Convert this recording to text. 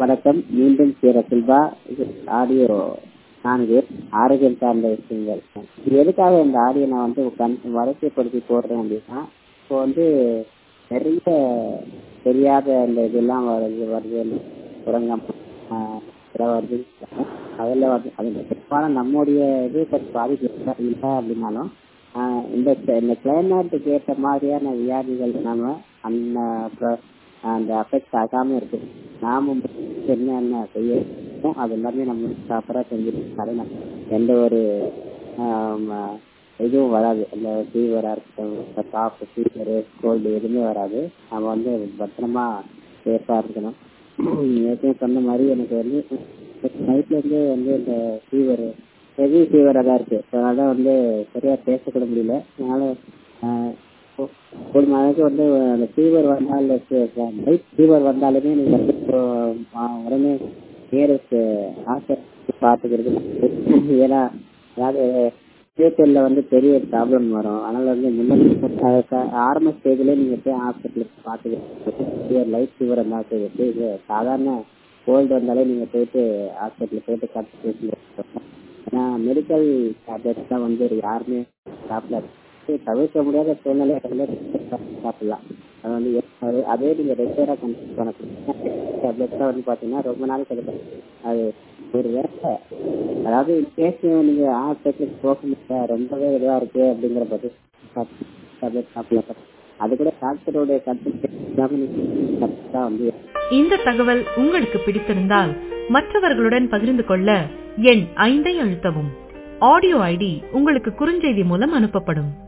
வணக்கம் மீண்டும் சீர செல்வா இது ஆடியோ நான்கு ஆரோக்கியம் சார்ந்த விஷயங்கள் இது எதுக்காக இந்த ஆடியோ நான் வந்து கண் வரிசைப்படுத்தி போடுறேன் அப்படின்னா இப்போ வந்து நிறைய தெரியாத இந்த இதெல்லாம் வருது வருது உறங்கம் இதெல்லாம் வருது அதில் வந்து அது பெரும்பாலும் நம்முடைய இது கொஞ்சம் பாதிப்பு இல்லை இல்லை அப்படின்னாலும் ஆஹ் இந்த இந்த கிளைமேட்டுக்கு ஏற்ற மாதிரியான வியாதிகள் நம்ம அந்த அப்புறம் அந்த அஃபெக்ட் ஆகாம இருக்கு நாம என்னென்ன செய்யணும் அது எல்லாமே நம்ம ப்ராப்பரா செஞ்சுட்டு நம்ம எந்த ஒரு ஆம், இதுவும் வராது இந்த ஃபீவரா இருக்கட்டும் காஃப் ஃபீவரு கோல்டு எதுவுமே வராது நம்ம வந்து பத்திரமா சேஃபா இருக்கணும் ஏற்கனவே சொன்ன மாதிரி எனக்கு வந்து நைட்ல இருந்து வந்து இந்த ஃபீவர் ஹெவி ஃபீவரா தான் இருக்கு அதனால வந்து சரியா பேசக்கூட முடியல அதனால ஆஹ், ஒரு நாளைக்கு வந்து அந்த ஃபீவர் வந்தால் நைட் ஃபீவர் வந்தாலுமே நீங்க வந்து இப்போ, ஆஹ், உடனே நியரஸ்ட் ஹாஸ்பிட்டல் பார்த்துக்கிறது ஏன்னா அதாவது ஃபியூச்சர்ல வந்து பெரிய ப்ராப்ளம் வரும் அதனால வந்து முன்னாடி அஹ், க- ஆரம்ப ஸ்டேஜ்லயே நீங்க போய் ஹாஸ்பிட்டலுக்கு பார்த்துக்கிறது லைட் ஃபீவர் இருந்தால் சரி எப்படி இது சாதாரண கோல்டு வந்தாலே நீங்க போயிட்டு ஹாஸ்பிட்டலுக்கு போயிட்டு கன்சல்டேஷன் ஏன்னா மெடிக்கல் டேப்லெட்ஸ் தான் வந்து யாருமே சாப்பிடாது தவிர்க்க முடியாத சூழ்நிலை சாப்பிடலாம் அது வந்து அது- அதே நீங்க ரெகுலரா கன்சல்ட் பண்ண டேப்லெட்ஸ் தான் வந்து பாத்தீங்கன்னா ரொம்ப நாள் கிடைக்கும் அது ஒரு வேலை அதாவது கேஸ் நீங்க ஹாஸ்பிட்டலுக்கு போக முடியல ரொம்பவே இதுவா இருக்கு அப்படிங்கிற பத்தி டேப்லெட் சாப்பிடலாம் அது கூட டாக்டரோட கன்சல்டேஷன் இல்லாம நீங்க தான் வந்து இந்த தகவல் உங்களுக்கு பிடித்திருந்தால் மற்றவர்களுடன் பகிர்ந்து கொள்ள எண் ஐந்தை அழுத்தவும் ஆடியோ ஐடி உங்களுக்கு குறுஞ்செய்தி மூலம் அனுப்பப்படும்